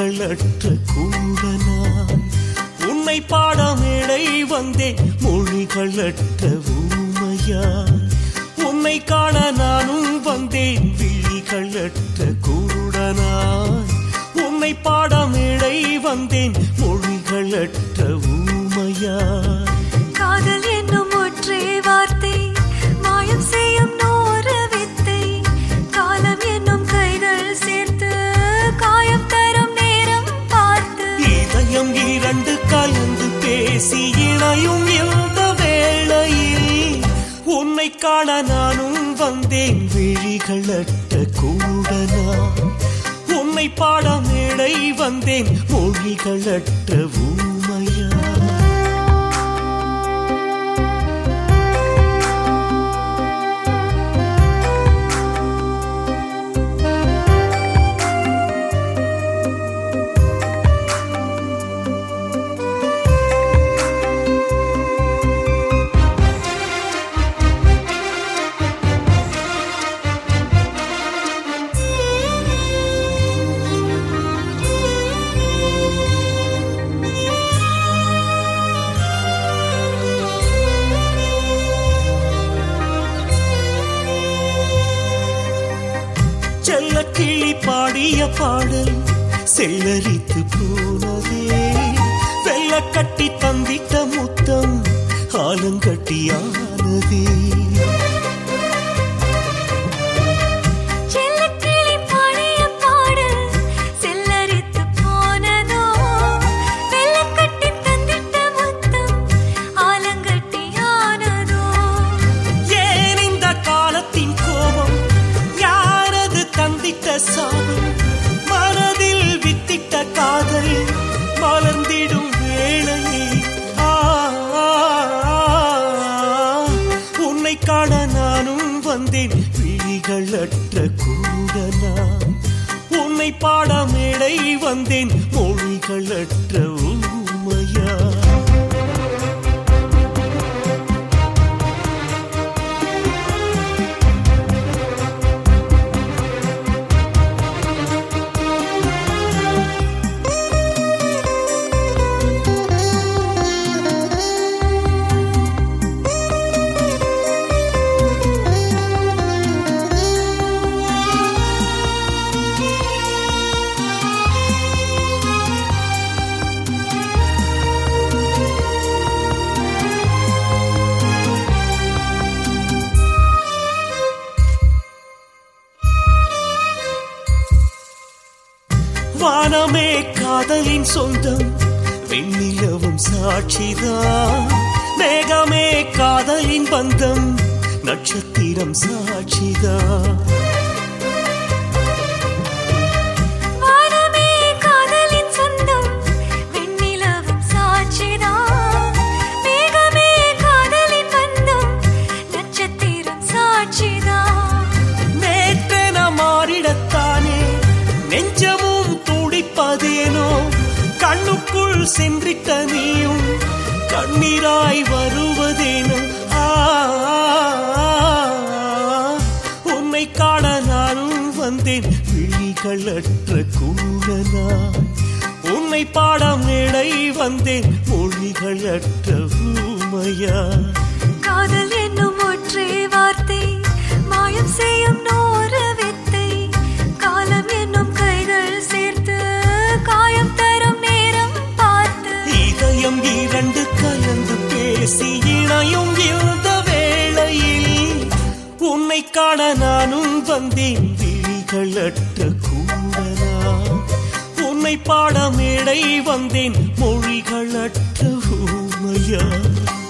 மொழிகளற்ற கூடனாய் உன்னை பாடமேடை வந்தேன் மொழிகளற்ற ஊமையாய் உன்னை காண நானும் வந்தேன் விழிகளற்ற கூடனாய் உன்னை பாடமேடை வந்தேன் மொழிகளற்ற ஊமையாய் காதல் என்னும் ஒற்றே வார்த்தை மாயம் செய்யும் நூறு வித்தை காலம் என்னும் கைகள் சேர்த்து காயம் தரும் நேரம் பார்த்து இதயம் இரண்டு கலந்து பேசி இணையும் இந்த வேளையில் உன்னை காண நானும் வந்தேன் விழிகளற்ற கூடனா உன்னை பாட மேடை வந்தேன் மொழிகளற்ற ஊமையா செல்ல கிளி பாடிய பாடல் செல்லரித்து போனதே வெள்ள கட்டி தந்திட்ட முத்தம் ஆலங்கட்டியானதே செல்லக்கிளி பாடிய பாடல் செல்லரித்து போனதோ வெள்ளக்கட்டி தந்திட்ட முத்தம் ஆலங்கட்டியானதோ ஏன் இந்த காலத்தின் கோபம் யாரது தந்திட்ட சாபம் மனதில் வித்திட்ட காதல் மலர்ந்திடும் வேளையே ஆ, ஆ, ஆ, உன்னை காண நானும் வந்தேன் விழிகளற்ற கூடனா உன்னை பாட மேடை வந்தேன் மொழிகளற்ற ஊமையா வானமே காதலின் சொந்தம் வெண்ணிலவும் சாட்சிதான் மேகமே காதலின் பந்தம் நட்சத்திரம் சாட்சிதான் வானமே காதலின் சொந்தம் வெண்ணிலவும் சாட்சிதான் மேகமே காதலின் பந்தம் நட்சத்திரம் சாட்சிதான் நேற்றென மாறிடத்தானே நெஞ்சமும் துடிப்பதேனோ கண்ணுக்குள் சென்றிட்ட நீயும் கண்ணீராய் வருவதேனோ ஆ, ஆ, ஆ, உன்னை காண நானும் வந்தேன் விழிகளற்ற கூடனாய் உன்னை பாட மேடை வந்தேன் மொழிகளற்ற ஊமையா காதல் என்னும் ஒற்றே வார்த்தை மாயம் செய்யும் நூறு வித்தை காலம் என்னும் கைகள் சேர்த்து காயம் தரும் நேரம் பார்த்து இதயம் இரண்டு கலந்து பேசி இணையும் இந்த வேளையில் உன்னை காண நானும் வந்தேன் விழிகளற்ற கூடனா உன்னை பாட மேடை வந்தேன் மொழிகளற்ற ஊமையா